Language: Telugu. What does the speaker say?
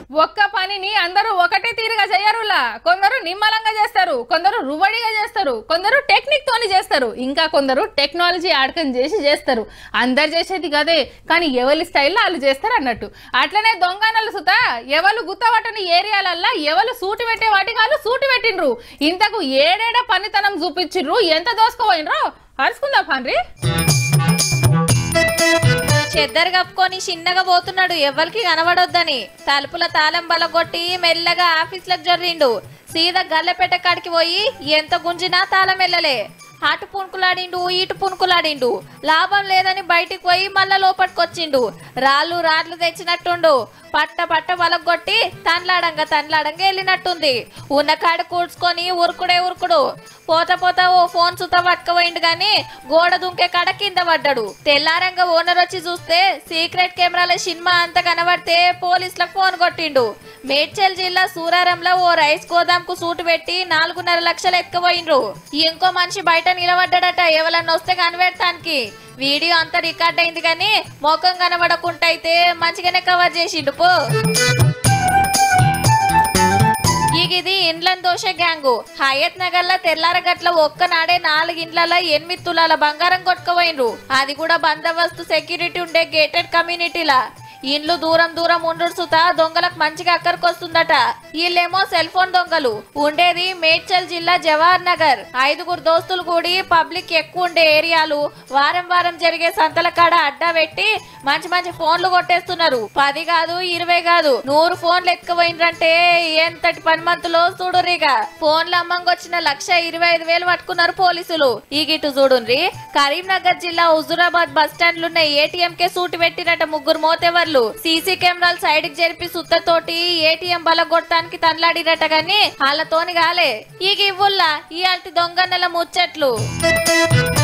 ఒక్క పనిని అందరూ ఒకటే తీరుగా చేయరులా కొందరు నిమ్మలంగా చేస్తారు కొందరు రువడిగా చేస్తారు కొందరు టెక్నిక్ తోని చేస్తారు ఇంకా కొందరు టెక్నాలజీ ఆడకం చేసి చేస్తారు అందరు చేసేది కదే కానీ ఎవరి స్టైల్లో వాళ్ళు చేస్తారు అన్నట్టు అట్లనే దొంగనలు సుత ఎవరు గుత్తవటని ఏరియాలల్లా ఎవరు సూటి పెట్టే వాటికి వాళ్ళు సూటి పెట్టిండ్రు ఇంతకు ఏడేడ పనితనం చూపించిండ్రు ఎంత దోసుకోపోయినరో అరుచుకుందా పాన్రి చెద్దరు కప్పుకొని చిన్నగా పోతున్నాడు ఎవ్వరికి కనబడొద్దని తలుపుల తాళం బలగొట్టి మెల్లగా ఆఫీస్లకు జొర్రిండు సీదా గల్లెపెట్ట కాడికి పోయి ఎంత గుంజినా తాళం వెళ్ళలే అటు పుణుకులాడిండు ఇటు పుణుకులాడిండు లాభం లేదని బయటికి పోయి మళ్ళా లోపలికొచ్చిండు రాళ్ళు రాళ్ళు తెచ్చినట్టుండు పట్ట పట్ట వలగొట్టి తన్లాడంగా తన్లాడంగా వెళ్ళినట్టుంది ఉన్న కాడ కూడ్చుకొని ఉరుకుడే ఉరుకుడు పోత పోత ఓ ఫోన్ సుత పట్టుకపోయిండు గాని గోడ దుంకే కాడ కింద పడ్డాడు తెల్లారంగా ఓనర్ వచ్చి చూస్తే సీక్రెట్ కెమెరాల సినిమా అంతా కనబడితే పోలీసులకు ఫోన్ కొట్టిండు మేడ్చల్ జిల్లా సూరారంలో ఓ రైస్ గోదాంకు సూటు పెట్టి నాలుగున్నర లక్షలు ఎత్తుకుపోయిండ్రు ఇంకో మనిషి బయట నిలబడ్డాడట ఎవరన్నా వస్తే కనిపెడతానికి వీడియో అంతా రికార్డ్ అయింది కానీ ముఖం కనబడకుండా అయితే మంచిగానే కవర్ చేసిండు పో ఇక ఇది ఇండ్లని దోష గ్యాంగు హయత్ నగర్ లో తెల్లారగట్ల ఒక్కనాడే నాలుగు ఇండ్లలో ఎనిమిది తులాల బంగారం కొట్టుకుపోయినరు అది కూడా బందోబస్తు సెక్యూరిటీ ఉండే గేటెడ్ కమ్యూనిటీలా ఇండ్లు దూరం దూరం ఉండు సుత దొంగలకు మంచిగా అక్కడికొస్తుందట వీళ్ళేమో సెల్ ఫోన్ దొంగలు ఉండేది మేడ్చల్ జిల్లా జవహర్ నగర్ ఐదుగురు దోస్తులు కూడి పబ్లిక్ ఎక్కువ ఉండే ఏరియాలు వారం వారం జరిగే సంతల కాడ అడ్డా పెట్టి మంచి మంచి ఫోన్లు కొట్టేస్తున్నారు పది కాదు ఇరవై కాదు నూరు ఫోన్లు ఎత్తుకుపోయిండ్రంటే ఎంతటి పనిమంతులో చూడురిగా ఫోన్లు అమ్మంగొచ్చిన లక్ష ఇరవై ఐదు వేలు పట్టుకున్నారు పోలీసులు ఈ గిటు చూడుండ్రి కరీంనగర్ జిల్లా హుజురాబాద్ బస్ స్టాండ్లున్న ఏటీఎం కే సూటి పెట్టినట్ట ముగ్గురు మోతెవర్లు సీసీ కెమెరాలు సైడ్ కి జరిపి సుత్తతోటి ఏటీఎం బలగొట్టడానికి తనలాడిరట గాని వాళ్ళతోని కాలే ఈ ఇవ్వుల్లా ఈ అల్టి దొంగన్నెల ముచ్చట్లు